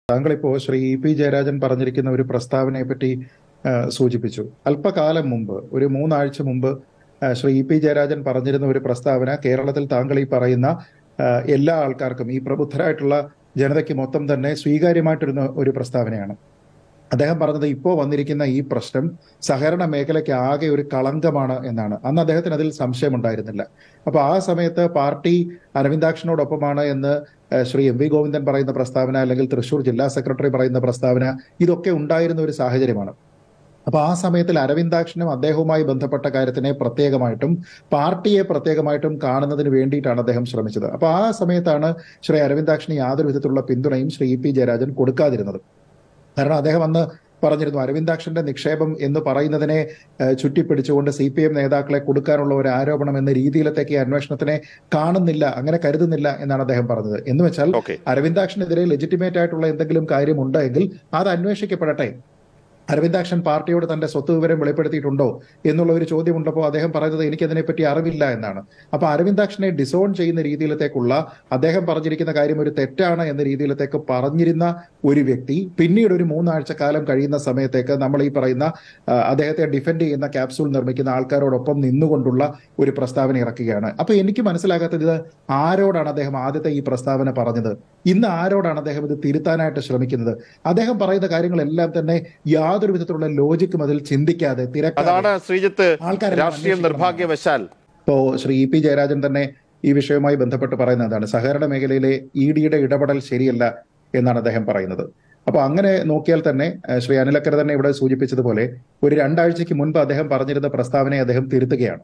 താങ്കളിപ്പോ Shri E P Jayarajan പറഞ്ഞിരിക്കുന്ന ഒരു പ്രസ്താവനയെ പറ്റി ആ, സൂചിപ്പിച്ചു അല്പകാലം മുമ്പ് ഒരു മൂന്നാഴ്ച മുമ്പ് ആ, ശ്രീ ഇ പി ജയരാജൻ പറഞ്ഞിരുന്ന ഒരു പ്രസ്താവന കേരളത്തിൽ താങ്കൾ ഈ പറയുന്ന ആ, എല്ലാ ആൾക്കാർക്കും ഈ പ്രബുദ്ധരായിട്ടുള്ള ജനതയ്ക്ക് മൊത്തം തന്നെ സ്വീകാര്യമായിട്ടിരുന്ന ഒരു പ്രസ്താവനയാണ് അദ്ദേഹം പറഞ്ഞത് ഇപ്പോൾ വന്നിരിക്കുന്ന ഈ പ്രശ്നം സഹകരണ മേഖലയ്ക്ക് ആകെ ഒരു കളങ്കമാണ് എന്നാണ് അന്ന് അദ്ദേഹത്തിന് അതിൽ സംശയമുണ്ടായിരുന്നില്ല അപ്പൊ ആ സമയത്ത് പാർട്ടി അരവിന്ദാക്ഷനോടൊപ്പമാണ് എന്ന് ഏഹ്, ശ്രീ എം വി ഗോവിന്ദൻ പറയുന്ന പ്രസ്താവന അല്ലെങ്കിൽ തൃശൂർ ജില്ലാ സെക്രട്ടറി പറയുന്ന പ്രസ്താവന ഇതൊക്കെ ഉണ്ടായിരുന്ന ഒരു സാഹചര്യമാണ് അപ്പൊ ആ സമയത്തിൽ അരവിന്ദാക്ഷനും അദ്ദേഹവുമായി ബന്ധപ്പെട്ട കാര്യത്തിനെ പ്രത്യേകമായിട്ടും പാർട്ടിയെ പ്രത്യേകമായിട്ടും കാണുന്നതിന് വേണ്ടിയിട്ടാണ് അദ്ദേഹം ശ്രമിച്ചത് അപ്പൊ ആ സമയത്താണ് ശ്രീ അരവിന്ദാക്ഷന് യാതൊരു വിധത്തിലുള്ള പിന്തുണയും ശ്രീ ഇ പി ജയരാജൻ കൊടുക്കാതിരുന്നത് കാരണം അദ്ദേഹം അന്ന് പറഞ്ഞിരുന്നു അരവിന്ദാക്ഷന്റെ നിക്ഷേപം എന്ന് പറയുന്നതിനെ ഏഹ്, ചുറ്റിപ്പിടിച്ചുകൊണ്ട് സി പി എം നേതാക്കളെ കൊടുക്കാനുള്ള ഒരു ആരോപണം എന്ന രീതിയിലത്തേക്ക് ഈ അന്വേഷണത്തിനെ കാണുന്നില്ല അങ്ങനെ കരുതുന്നില്ല എന്നാണ് അദ്ദേഹം പറഞ്ഞത് എന്ന് വെച്ചാൽ ഓക്കെ അരവിന്ദാക്ഷനെതിരെ ലെജിറ്റിമേറ്റ് ആയിട്ടുള്ള എന്തെങ്കിലും കാര്യമുണ്ടെങ്കിൽ അത് അന്വേഷിക്കപ്പെടട്ടെ അരവിന്ദാക്ഷൻ പാർട്ടിയോട് തന്റെ സ്വത്ത് വിവരം വെളിപ്പെടുത്തിയിട്ടുണ്ടോ എന്നുള്ള ഒരു ചോദ്യം ഉണ്ടപ്പോൾ അദ്ദേഹം പറയുന്നത് എനിക്ക് അതിനെപ്പറ്റി അറിവില്ല എന്നാണ് അപ്പൊ അരവിന്ദാക്ഷനെ ഡിസോൺ ചെയ്യുന്ന രീതിയിലത്തേക്കുള്ള അദ്ദേഹം പറഞ്ഞിരിക്കുന്ന കാര്യം ഒരു തെറ്റാണ് എന്ന രീതിയിലത്തേക്ക് പറഞ്ഞിരുന്ന ഒരു വ്യക്തി പിന്നീട് ഒരു മൂന്നാഴ്ച കാലം കഴിയുന്ന സമയത്തേക്ക് നമ്മൾ ഈ പറയുന്ന ആ, അദ്ദേഹത്തെ ഡിഫെൻഡ് ചെയ്യുന്ന ക്യാപ്സൂൾ നിർമ്മിക്കുന്ന ആൾക്കാരോടൊപ്പം നിന്നുകൊണ്ടുള്ള ഒരു പ്രസ്താവന ഇറക്കുകയാണ് അപ്പൊ എനിക്ക് മനസ്സിലാകാത്തത് ഇത് ആരോടാണ് അദ്ദേഹം ആദ്യത്തെ ഈ പ്രസ്താവന പറഞ്ഞത് ഇന്ന് ആരോടാണ് അദ്ദേഹം ഇത് തിരുത്താനായിട്ട് ശ്രമിക്കുന്നത് അദ്ദേഹം പറയുന്ന കാര്യങ്ങളെല്ലാം തന്നെ യാതൊരു വിധത്തിലുള്ള ലോജിക്കും അതിൽ ചിന്തിക്കാതെ തിരക്കാതെ അതാണ് ശ്രീജിത്ത് ആൾക്കാരെല്ലാം രാഷ്ട്രീയം അന്വേഷിക്കണം. നിർഭാഗ്യവശാൽ ഇപ്പോ ശ്രീ ഇ പി ജയരാജൻ തന്നെ ഈ വിഷയവുമായി ബന്ധപ്പെട്ട് പറയുന്നത് എന്താണ് സഹകരണ മേഖലയിലെ ഇ ഡിയുടെ ഇടപെടൽ ശരിയല്ല എന്നാണ് അദ്ദേഹം പറയുന്നത് അപ്പൊ അങ്ങനെ നോക്കിയാൽ തന്നെ ഏഹ്, ശ്രീ അനിലക്കര തന്നെ ഇവിടെ സൂചിപ്പിച്ചതുപോലെ ഒരു രണ്ടാഴ്ചയ്ക്ക് മുൻപ് അദ്ദേഹം പറഞ്ഞിരുന്ന പ്രസ്താവനയെ അദ്ദേഹം തിരുത്തുകയാണ്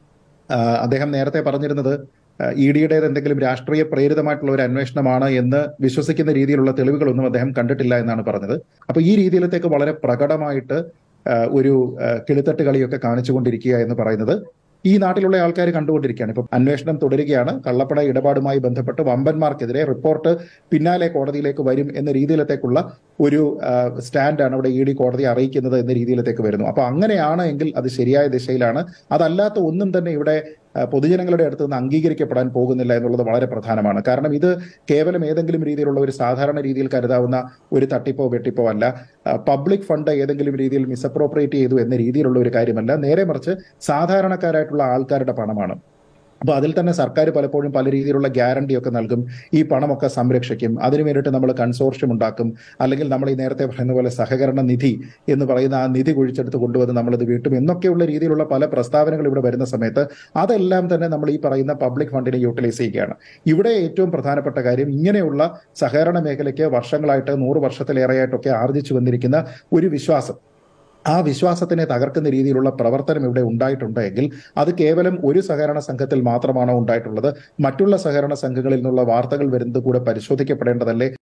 ആഹ് അദ്ദേഹം നേരത്തെ പറഞ്ഞിരുന്നത് ഇ ഡിയുടേത് എന്തെങ്കിലും രാഷ്ട്രീയ പ്രേരിതമായിട്ടുള്ള ഒരു അന്വേഷണമാണ് എന്ന് വിശ്വസിക്കുന്ന രീതിയിലുള്ള തെളിവുകളൊന്നും അദ്ദേഹം കണ്ടിട്ടില്ല എന്നാണ് പറഞ്ഞത് അപ്പൊ ഈ രീതിയിലത്തേക്ക് വളരെ പ്രകടമായിട്ട് ആഹ് ഒരു ആഹ് കിളിത്തട്ട് കളിയൊക്കെ കാണിച്ചുകൊണ്ടിരിക്കുക എന്ന് പറയുന്നത് ഈ നാട്ടിലുള്ള ആൾക്കാർ കണ്ടുകൊണ്ടിരിക്കുകയാണ് ഇപ്പം അന്വേഷണം തുടരുകയാണ് കള്ളപ്പണ ഇടപാടുമായി ബന്ധപ്പെട്ട് വമ്പന്മാർക്കെതിരെ റിപ്പോർട്ട് പിന്നാലെ കോടതിയിലേക്ക് വരും എന്ന രീതിയിലത്തേക്കുള്ള ഒരു ആഹ് സ്റ്റാൻഡാണ് ഇവിടെ ഇ ഡി കോടതി അറിയിക്കുന്നത് എന്ന രീതിയിലത്തേക്ക് വരുന്നു അപ്പൊ അങ്ങനെയാണ് എങ്കിൽ അത് ശരിയായ ദിശയിലാണ് അതല്ലാത്ത ഒന്നും തന്നെ ഇവിടെ ആഹ് പൊതുജനങ്ങളുടെ അടുത്ത് നിന്ന് അംഗീകരിക്കപ്പെടാൻ പോകുന്നില്ല എന്നുള്ളത് വളരെ പ്രധാനമാണ് കാരണം ഇത് കേവലം ഏതെങ്കിലും രീതിയിലുള്ള ഒരു സാധാരണ രീതിയിൽ കരുതാവുന്ന ഒരു തട്ടിപ്പോ വെട്ടിപ്പോ അല്ല പബ്ലിക് ഫണ്ട് ഏതെങ്കിലും രീതിയിൽ മിസ്അപ്രോപ്രിയേറ്റ് ചെയ്തു എന്ന രീതിയിലുള്ള ഒരു കാര്യമല്ല നേരെ മറിച്ച് സാധാരണക്കാരായിട്ടുള്ള ആൾക്കാരുടെ പണമാണ് അപ്പൊ അതിൽ തന്നെ സർക്കാർ പലപ്പോഴും പല രീതിയിലുള്ള ഗ്യാരണ്ടി ഒക്കെ നൽകും ഈ പണമൊക്കെ സംരക്ഷിക്കും അതിനു വേണ്ടിയിട്ട് നമ്മൾ കൺസോർഷ്യം ഉണ്ടാക്കും അല്ലെങ്കിൽ നമ്മൾ ഈ നേരത്തെ പറയുന്ന പോലെ സഹകരണ നിധി എന്ന് പറയുന്ന ആ നിധി കുഴിച്ചെടുത്ത് കൊണ്ടുവന്ന് നമ്മളിത് വീട്ടും എന്നൊക്കെയുള്ള രീതിയിലുള്ള പല പ്രസ്താവനകൾ ഇവിടെ വരുന്ന സമയത്ത് അതെല്ലാം തന്നെ നമ്മൾ ഈ പറയുന്ന പബ്ലിക് ഫണ്ടിനെ യൂട്ടിലൈസ് ചെയ്യുകയാണ് ഇവിടെ ഏറ്റവും പ്രധാനപ്പെട്ട കാര്യം ഇങ്ങനെയുള്ള സഹകരണ മേഖലയ്ക്ക് വർഷങ്ങളായിട്ട് നൂറ് വർഷത്തിലേറെയായിട്ടൊക്കെ ആർജിച്ചു വന്നിരിക്കുന്ന ഒരു വിശ്വാസം ആ വിശ്വാസത്തിനെ തകർക്കുന്ന രീതിയിലുള്ള പ്രവർത്തനം ഇവിടെ ഉണ്ടായിട്ടുണ്ട് എങ്കിൽ അത് കേവലം ഒരു സഹകരണ സംഘത്തിൽ മാത്രമാണോ ഉണ്ടായിട്ടുള്ളത് മറ്റുള്ള സഹകരണ സംഘങ്ങളിൽ നിന്നുള്ള വാർത്തകൾ വരുന്നത് കൂടെ പരിശോധിക്കപ്പെടേണ്ടതല്ലേ